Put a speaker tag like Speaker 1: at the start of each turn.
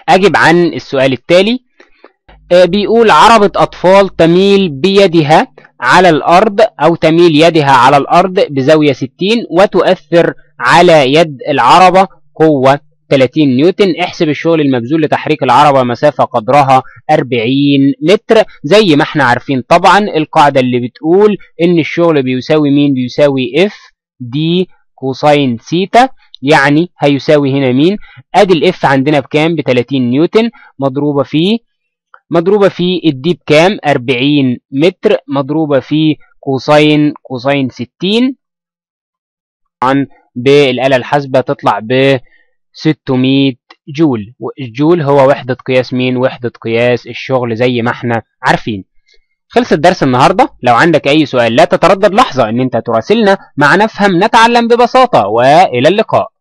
Speaker 1: أجب عن السؤال التالي آه، بيقول عربة أطفال تميل بيدها على الأرض أو تميل يدها على الأرض بزاوية 60 وتؤثر على يد العربة قوة 30 نيوتن احسب الشغل المبذول لتحريك العربة مسافة قدرها 40 متر زي ما احنا عارفين طبعا القاعدة اللي بتقول ان الشغل بيساوي مين بيساوي اف دي كوساين سيتا يعني هيساوي هنا مين ادي الاف عندنا بكام ب 30 نيوتن مضروبة في مضروبة في الدي بكام 40 متر مضروبة في كوساين كوساين 60 طبعا بالآلة الحاسبة تطلع ب 600 جول والجول هو وحدة قياس مين وحدة قياس الشغل زي ما احنا عارفين خلص الدرس النهاردة لو عندك أي سؤال لا تتردد لحظة أن أنت تراسلنا مع نفهم نتعلم ببساطة وإلى اللقاء